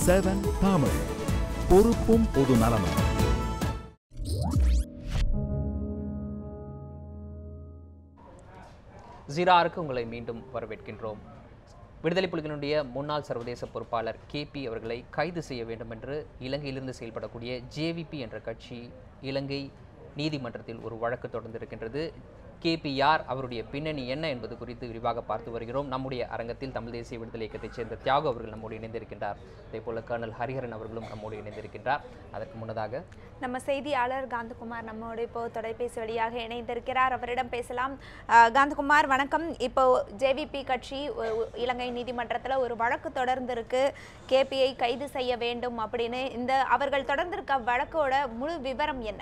seven Tamil பொறுப்பும் பொது நலமும் ஜீராருக்கு உங்களை மீண்டும் வரவேற்கின்றோம் விடுதலை புலிகளினுடைய முன்னாள் சர்வதேச பொறுப்பாளர் கேபி அவர்களை கைது செய்ய வேண்டும் என்று இலங்கையிலிருந்து செயல்படக்கூடிய ஜேவிபி என்ற கட்சி இலங்கை நீதிமன்றத்தில் ஒரு வழக்கு தொடர்ந்திருக்கின்றது கேபி யார் அவருடைய பின்னணி என்ன என்பது குறித்து விரிவாக பார்த்து வருகிறோம் நம்முடைய அரங்கத்தில் தமிழ் தேசிய விடுதலை இயக்கத்தைச் சேர்ந்த தியாகு அவர்கள் நம்மோடு இணைந்திருக்கின்றார் அதே போல கர்னல் ஹரிஹரன் அவர்களும் நம்மோடு இணைந்திருக்கின்றார் அதற்கு முன்னதாக நம்ம செய்தியாளர் காந்தகுமார் நம்மோடு இப்போ தொலைபேசி வழியாக இணைந்திருக்கிறார் அவரிடம் பேசலாம் அஹ், காந்தகுமார் வணக்கம் இப்போ ஜேவிபி கட்சி ஒ- ஒ- இலங்கை நீதிமன்றத்தில் ஒரு வழக்கு தொடர்ந்திருக்கு கேபிஐ கைது செய்ய வேண்டும் அப்படின்னு இந்த அவர்கள் தொடர்ந்திருக்க வழக்கோட முழு விவரம் என்ன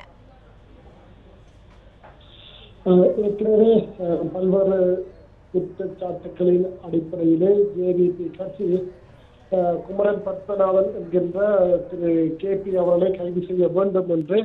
அஹ் ஏற்கனவே அஹ், பல்வேறு குற்றச்சாட்டுகளின் அடிப்படையிலே ஜேவிபி கட்சி அஹ், குமரன் பத்மநாதன் என்கின்ற திரு கே பி அவர்களை கைது செய்ய வேண்டும் என்று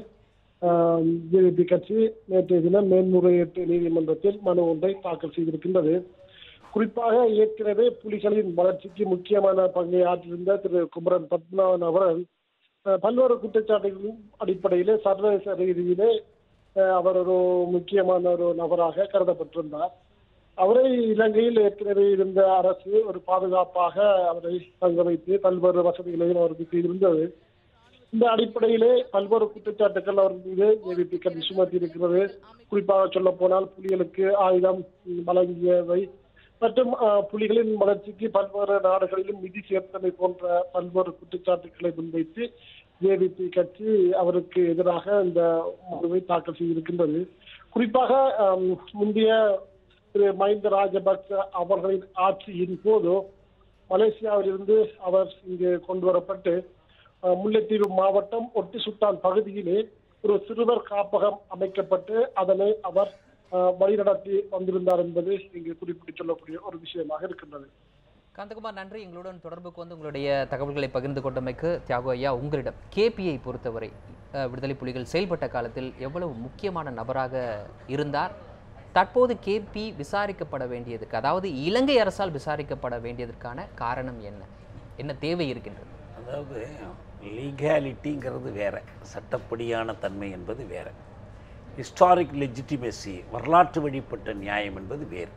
ஜேவிபி கட்சி நேற்றைய தினம் மேன்முறையீட்டு நீதிமன்றத்தில் மனு ஒன்றை தாக்கல் செய்திருக்கின்றது குறிப்பாக ஏற்கனவே புலிகளின் வளர்ச்சிக்கு முக்கியமான பங்கை ஆற்றியிருந்த திரு குமரன் பத்மநாதன் அவர்கள் அஹ், பல்வேறு குற்றச்சாட்டுகளின் அடிப்படையிலே சர்வதேச ரீதியிலே அஹ் அவர் ஒரு முக்கியமான ஒரு நபராக கருதப்பட்டிருந்தார் அவரை இலங்கையில் ஏற்கனவே இருந்த அரசு ஒரு பாதுகாப்பாக அவரை தங்க வைத்து பல்வேறு வசதிகளையும் அவருக்கு செய்திருந்தது இந்த அடிப்படையிலே பல்வேறு குற்றச்சாட்டுகள் அவர் மீது ஏவிபி கட்சி சுமத்தி இருக்கிறது குறிப்பாக சொல்ல போனால் புலிகளுக்கு ஆயுதம் வழங்கியவை மற்றும் அஹ், புலிகளின் வளர்ச்சிக்கு பல்வேறு நாடுகளிலும் நிதி சேர்த்தமை போன்ற பல்வேறு குற்றச்சாட்டுகளை முன்வைத்து ஜேவிபி கட்சி அவருக்கு எதிராக இந்த மனுவை தாக்கல் செய்திருக்கின்றது குறிப்பாக அம், முந்தைய திரு மஹிந்த ராஜபக்ச அவர்களின் ஆட்சியின் போது மலேசியாவிலிருந்து அவர் இங்கு கொண்டு வரப்பட்டு அஹ், முல்லைத்தீவு மாவட்டம் ஒட்டி சுட்டான் பகுதியிலே ஒரு சிறுவர் காப்பகம் அமைக்கப்பட்டு அதனை அவர் அஹ், வழிநடத்தி வந்திருந்தார் என்பது இங்கு குறிப்பிட்டு சொல்லக்கூடிய ஒரு விஷயமாக இருக்கின்றது காந்தகுமார் நன்றி எங்களுடன் தொடர்புக்கு வந்து உங்களுடைய தகவல்களை பகிர்ந்து கொண்டமைக்கு தியாகு ஐயா உங்களிடம் கேபிஐ பொறுத்தவரை அஹ், விடுதலை புலிகள் செயல்பட்ட காலத்தில் எவ்வளவு முக்கியமான நபராக இருந்தார் தற்போது கேபி விசாரிக்கப்பட வேண்டியதுக்கு அதாவது இலங்கை அரசால் விசாரிக்கப்பட வேண்டியதற்கான காரணம் என்ன என்ன தேவை இருக்கின்றது அதாவது லீகாலிட்டிங்கிறது வேற சட்டப்படியான தன்மை என்பது வேற ஹிஸ்டாரிக் லெஜிட்டிமேசி வரலாற்று வழிப்பட்ட நியாயம் என்பது வேறு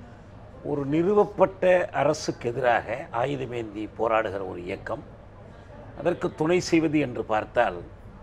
ஒரு நிறுவப்பட்ட அரசுக்கு எதிராக ஆயுதமேந்தி போராடுகிற ஒரு இயக்கம் அதற்கு துணை செய்வது என்று பார்த்தால்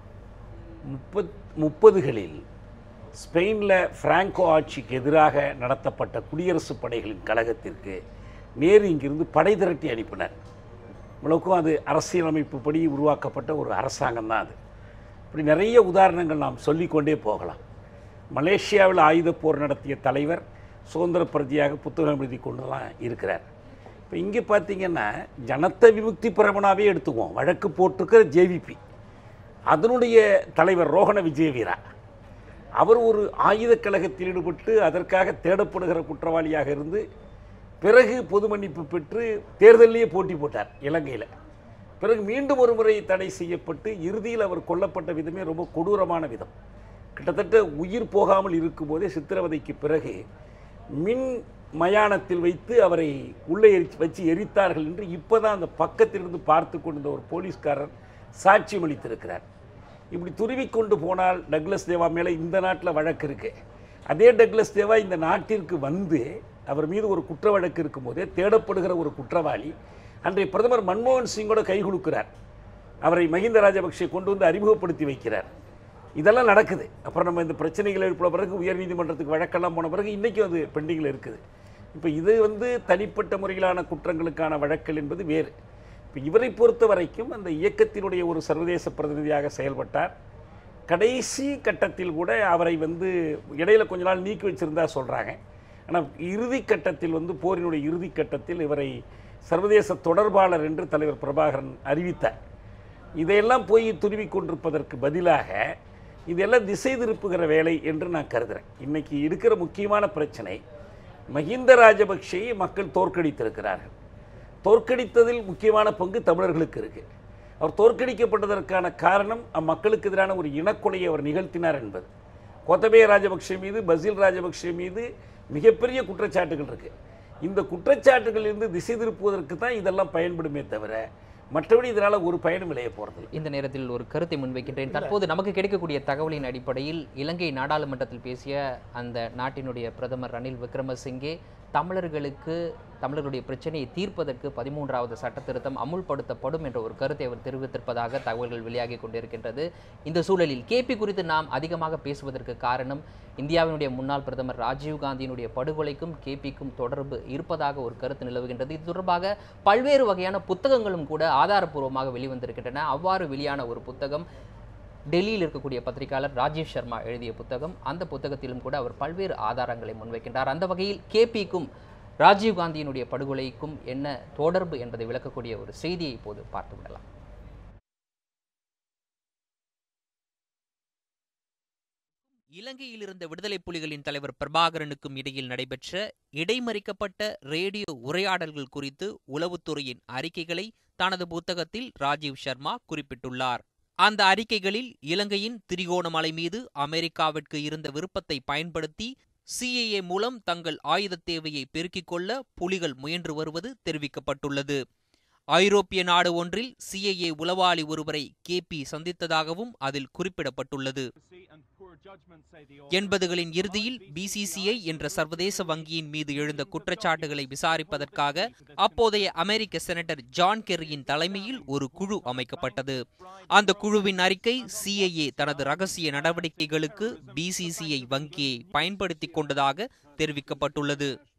முப்பத் முப்பதுகளில் ஸ்பெயினில் பிராங்கோ ஆட்சிக்கு எதிராக நடத்தப்பட்ட குடியரசுப் படைகளின் கழகத்திற்கு நேரு இங்கிருந்து படை திரட்டி அனுப்பினார் இவ்வளவுக்கும் அது அரசியலமைப்பு படி உருவாக்கப்பட்ட ஒரு அரசாங்கம் தான் அது இப்படி நிறைய உதாரணங்கள் நாம் சொல்லிக்கொண்டே போகலாம் மலேசியாவில் ஆயுதப் போர் நடத்திய தலைவர் சுதந்திர பிரதியாக புத்தகம் எழுதி கொண்டுலாம் இருக்கிறார் இப்போ இங்கே பார்த்தீங்கன்னா ஜனத்த விமுக்தி பிரமணாவே எடுத்துக்குவோம் வழக்கு போட்டிருக்கிற ஜேவிபி அதனுடைய தலைவர் ரோஹண விஜயவீரா அவர் ஒரு ஆயுதக் கழகத்தில் ஈடுபட்டு அதற்காக தேடப்படுகிற குற்றவாளியாக இருந்து பிறகு பொது மன்னிப்பு பெற்று தேர்தலிலேயே போட்டி போட்டார் இலங்கையில் பிறகு மீண்டும் ஒரு முறை தடை செய்யப்பட்டு இறுதியில் அவர் கொல்லப்பட்ட விதமே ரொம்ப கொடூரமான விதம் கிட்டத்தட்ட உயிர் போகாமல் இருக்கும்போதே சித்திரவதைக்கு பிறகு மின் மயானத்தில் வைத்து அவரை உள்ளே எரிச்சு வச்சு எரித்தார்கள் என்று இப்போதான் அந்த பக்கத்திலிருந்து பார்த்து கொண்டிருந்த ஒரு போலீஸ்காரர் சாட்சியம் அளித்திருக்கிறார் இப்படி துருவி கொண்டு போனால் டக்ளஸ் தேவா மேலே இந்த நாட்டில் வழக்கு இருக்கு அதே டக்ளஸ் தேவா இந்த நாட்டிற்கு வந்து அவர் மீது ஒரு குற்ற வழக்கு இருக்கும்போதே தேடப்படுகிற ஒரு குற்றவாளி அன்றைய பிரதமர் மன்மோகன் சிங்கோட கை கொடுக்கிறார் அவரை மஹிந்த ராஜபக்சே கொண்டு வந்து அறிமுகப்படுத்தி வைக்கிறார் இதெல்லாம் நடக்குது அப்புறம் நம்ம இந்த பிரச்சனைகள் எழுப்பின பிறகு உயர்நீதிமன்றத்துக்கு வழக்கெல்லாம் போன பிறகு இன்றைக்கும் அது பெண்டிங்கில் இருக்குது இப்போ இது வந்து தனிப்பட்ட முறையிலான குற்றங்களுக்கான வழக்கல் என்பது வேறு இப்போ இவரை பொறுத்த வரைக்கும் அந்த இயக்கத்தினுடைய ஒரு சர்வதேச பிரதிநிதியாக செயல்பட்டார் கடைசி கட்டத்தில் கூட அவரை வந்து இடையில கொஞ்ச நாள் நீக்கி வச்சிருந்தா சொல்கிறாங்க ஆனால் இறுதி கட்டத்தில் வந்து போரினுடைய இறுதி கட்டத்தில் இவரை சர்வதேச தொடர்பாளர் என்று தலைவர் பிரபாகரன் அறிவித்தார் இதையெல்லாம் போய் துருவி கொண்டிருப்பதற்கு பதிலாக இதெல்லாம் திசை திருப்புகிற வேலை என்று நான் கருதுகிறேன் இன்னைக்கு இருக்கிற முக்கியமான பிரச்சனை மஹிந்த ராஜபக்ஷேயை மக்கள் தோற்கடித்திருக்கிறார்கள் தோற்கடித்ததில் முக்கியமான பங்கு தமிழர்களுக்கு இருக்கு அவர் தோற்கடிக்கப்பட்டதற்கான காரணம் அம்மக்களுக்கு எதிரான ஒரு இனக்கொலையை அவர் நிகழ்த்தினார் என்பது கோத்தபய ராஜபக்ஷ மீது பசில் ராஜபக்ஷ மீது மிகப்பெரிய குற்றச்சாட்டுகள் இருக்கு இந்த குற்றச்சாட்டுகளிலிருந்து திசை திருப்புவதற்கு தான் இதெல்லாம் பயன்படுமே தவிர மற்றபடி இதனால் ஒரு பயனும் விளைய போகிறதில்ல இந்த நேரத்தில் ஒரு கருத்தை முன்வைக்கின்றேன் தற்போது நமக்கு கிடைக்கக்கூடிய தகவலின் அடிப்படையில் இலங்கை நாடாளுமன்றத்தில் பேசிய அந்த நாட்டினுடைய பிரதமர் ரணில் விக்ரமசிங்கே தமிழர்களுக்கு தமிழர்களுடைய பிரச்சனையை தீர்ப்பதற்கு பதிமூன்றாவது சட்ட திருத்தம் அமுல்படுத்தப்படும் என்ற ஒரு கருத்தை அவர் தெரிவித்திருப்பதாக தகவல்கள் வெளியாகி கொண்டிருக்கின்றது இந்த சூழலில் கேபி குறித்து நாம் அதிகமாக பேசுவதற்கு காரணம் இந்தியாவினுடைய முன்னாள் பிரதமர் ராஜீவ் காந்தியினுடைய படுகொலைக்கும் கேபிக்கும் தொடர்பு இருப்பதாக ஒரு கருத்து நிலவுகின்றது இது தொடர்பாக பல்வேறு வகையான புத்தகங்களும் கூட ஆதாரப்பூர்வமாக வெளிவந்திருக்கின்றன அவ்வாறு வெளியான ஒரு புத்தகம் டெல்லியில் இருக்கக்கூடிய பத்திரிகையாளர் ராஜீவ் சர்மா எழுதிய புத்தகம் அந்த புத்தகத்திலும் கூட அவர் பல்வேறு ஆதாரங்களை முன்வைக்கின்றார் அந்த வகையில் கேபிக்கும் ராஜீவ் காந்தியினுடைய படுகொலைக்கும் என்ன தொடர்பு என்பதை விளக்கக்கூடிய ஒரு செய்தியை இப்போது பார்த்து விடலாம் இலங்கையில் இருந்த விடுதலை புலிகளின் தலைவர் பிரபாகரனுக்கும் இடையில் நடைபெற்ற இடைமறிக்கப்பட்ட ரேடியோ உரையாடல்கள் குறித்து உளவுத்துறையின் அறிக்கைகளை தனது புத்தகத்தில் ராஜீவ் சர்மா குறிப்பிட்டுள்ளார் அந்த அறிக்கைகளில் இலங்கையின் திரிகோணமலை மீது அமெரிக்காவிற்கு இருந்த விருப்பத்தை பயன்படுத்தி சிஏஏ மூலம் தங்கள் ஆயுதத் தேவையை பெருக்கிக் கொள்ள புலிகள் முயன்று வருவது தெரிவிக்கப்பட்டுள்ளது ஐரோப்பிய நாடு ஒன்றில் சிஐஏ உளவாளி ஒருவரை கேபி சந்தித்ததாகவும் அதில் குறிப்பிடப்பட்டுள்ளது எண்பதுகளின் இறுதியில் பிசிசிஐ என்ற சர்வதேச வங்கியின் மீது எழுந்த குற்றச்சாட்டுகளை விசாரிப்பதற்காக அப்போதைய அமெரிக்க செனட்டர் ஜான் கெர்ரியின் தலைமையில் ஒரு குழு அமைக்கப்பட்டது அந்த குழுவின் அறிக்கை சிஐஏ தனது ரகசிய நடவடிக்கைகளுக்கு பிசிசிஐ வங்கியை பயன்படுத்திக் கொண்டதாக தெரிவிக்கப்பட்டுள்ளது